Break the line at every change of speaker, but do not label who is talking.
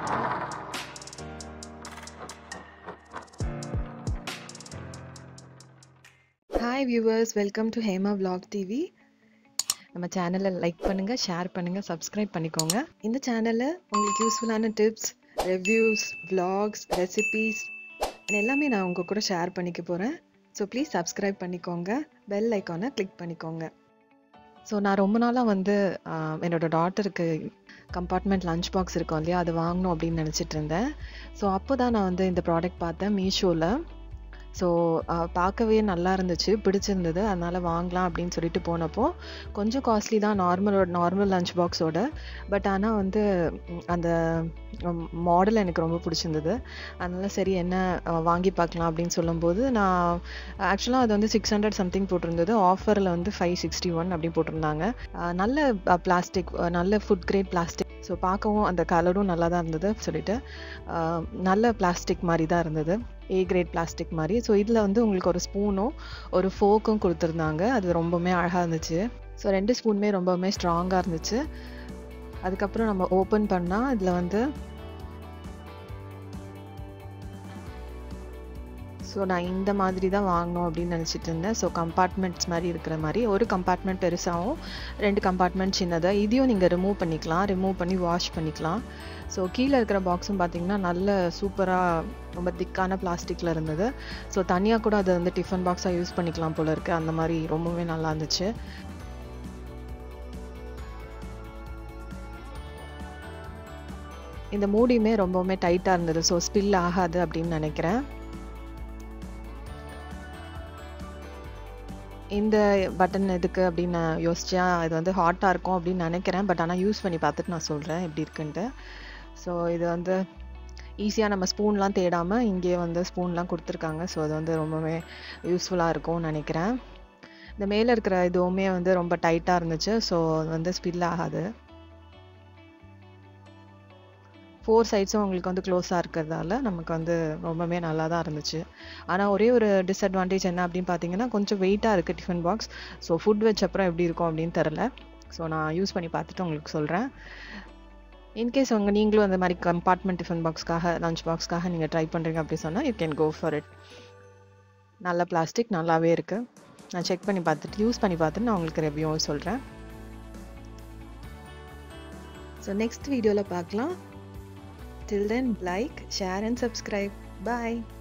Hi viewers welcome to Hema vlog TV நம்ம சேனலை like பண்ணுங்கள் ஷேர் பண்ணுங்கள் சப்ஸ்கிரைப் பண்ணிக்கோங்க இந்த சேனலில் உங்களுக்கு யூஸ்ஃபுல்லான டிப்ஸ் ரிவ்யூஸ் vlogs ரெசிபீஸ் எல்லாமே நான் உங்கள் கூட ஷேர் பண்ணிக்க போகிறேன் ஸோ ப்ளீஸ் சப்ஸ்கிரைப் பண்ணிக்கோங்க பெல் ஐக்கானை கிளிக் பண்ணிக்கோங்க ஸோ நான் ரொம்ப நாளாக வந்து ஆஹ், என்னோட டாட்டருக்கு கம்பார்ட்மெண்ட் லஞ்ச் பாக்ஸ் இருக்கும் இல்லையா அது வாங்கணும் அப்படின்னு நினச்சிட்டு இருந்தேன் ஸோ அப்போ தான் நான் வந்து இந்த ப்ராடக்ட் பார்த்தேன் மீஷோவில் ஸோ பார்க்கவே நல்லா இருந்துச்சு பிடிச்சிருந்தது அதனால் வாங்கலாம் அப்படின்னு சொல்லிட்டு போனப்போ கொஞ்சம் காஸ்ட்லி தான் நார்மலோட நார்மல் லஞ்ச் பாக்ஸோட பட் ஆனால் வந்து ம், அந்த மாடல் எனக்கு ரொம்ப பிடிச்சிருந்தது அதனால சரி என்ன அஹ், வாங்கி பார்க்கலாம் அப்படின்னு சொல்லும்போது நான் ஆக்சுவலாக அது வந்து சிக்ஸ் ஹண்ட்ரட் சம்திங் போட்டிருந்தது ஆஃபரில் வந்து ஃபைவ் சிக்ஸ்டி ஒன் அப்படி போட்டிருந்தாங்க அஹ், நல்ல பிளாஸ்டிக் நல்ல ஃபுட் கிரேட் பிளாஸ்டிக் ஸோ பார்க்கவும் அந்த கலரும் நல்லா தான் இருந்தது சொல்லிட்டு அஹ், நல்ல பிளாஸ்டிக் மாதிரி தான் இருந்தது ஏ கிரேட் பிளாஸ்டிக் மாதிரி ஸோ இதில் வந்து உங்களுக்கு ஒரு ஸ்பூனும் ஒரு ஃபோக்கும் கொடுத்துருந்தாங்க அது ரொம்பவுமே அழகாக இருந்துச்சு ஸோ ரெண்டு ஸ்பூனுமே ரொம்பவுமே ஸ்ட்ராங்காக இருந்துச்சு அதுக்கப்புறம் நம்ம ஓப்பன் பண்ணால் இதில் வந்து ஸோ நான் இந்த மாதிரி தான் வாங்கணும் அப்படின்னு நினச்சிட்டு இருந்தேன் ஸோ கம்பார்ட்மெண்ட்ஸ் மாதிரி இருக்கிற மாதிரி ஒரு கம்பார்ட்மெண்ட் பெருசாகவும் ரெண்டு கம்பார்ட்மெண்ட் சின்னதாக இதையும் நீங்கள் ரிமூவ் பண்ணிக்கலாம் ரிமூவ் பண்ணி வாஷ் பண்ணிக்கலாம் ஸோ கீழே இருக்கிற பாக்ஸும் பார்த்தீங்கன்னா நல்ல சூப்பராக ரொம்ப திக்கான பிளாஸ்டிக்கில் இருந்தது ஸோ தனியாக கூட அதை வந்து டிஃபன் பாக்ஸாக யூஸ் பண்ணிக்கலாம் போல இருக்குது அந்த மாதிரி ரொம்பவே நல்லா இருந்துச்சு இந்த மூடியுமே ரொம்பவுமே டைட்டாக இருந்தது ஸோ ஸ்பில் ஆகாது அப்படின்னு நினைக்கிறேன் இந்த பட்டன் எதுக்கு அப்படின்னு நான் யோசிச்சேன் இது வந்து ஹாட்டாக இருக்கும் அப்படின்னு நினைக்கிறேன் பட் ஆனால் யூஸ் பண்ணி பார்த்துட்டு நான் சொல்கிறேன் எப்படி இருக்குன்ட்டு ஸோ இது வந்து ஈஸியாக நம்ம ஸ்பூன்லாம் தேடாமல் இங்கேயே வந்து ஸ்பூன்லாம் கொடுத்துருக்காங்க ஸோ அது வந்து ரொம்பவே யூஸ்ஃபுல்லாக இருக்கும்னு நினைக்கிறேன் இந்த மேலே இருக்கிற இதுவுமே வந்து ரொம்ப டைட்டாக இருந்துச்சு ஸோ அது வந்து ஸ்பில் ஆகாது ஃபோர் சைட்ஸும் உங்களுக்கு வந்து க்ளோஸாக இருக்கிறதால நமக்கு வந்து ரொம்பவே நல்லா தான் இருந்துச்சு ஆனால் ஒரே ஒரு டிஸ்அட்வான்டேஜ் என்ன அப்படின்னு பார்த்தீங்கன்னா கொஞ்சம் வெயிட்டாக இருக்குது டிஃபன் பாக்ஸ் ஸோ ஃபுட் வச்ச அப்புறம் எப்படி இருக்கும் அப்படின்னு தெரில ஸோ நான் யூஸ் பண்ணி பார்த்துட்டு உங்களுக்கு சொல்கிறேன் இன்கேஸ் உங்க நீங்களும் அந்த மாதிரி கம்பார்ட்மெண்ட் டிஃபன் பாக்ஸ்க்காக லஞ்ச் பாக்ஸ்க்காக நீங்கள் ட்ரை பண்ணுறீங்க அப்படி சொன்னால் you can go for it நல்ல பிளாஸ்டிக் நல்லாவே இருக்குது நான் செக் பண்ணி பார்த்துட்டு யூஸ் பண்ணி பார்த்துட்டு நான் உங்களுக்கு ரிவ்யூவும் சொல்கிறேன் ஸோ நெக்ஸ்ட் வீடியோவில் பார்க்கலாம் Till then, like, share, and subscribe. Bye.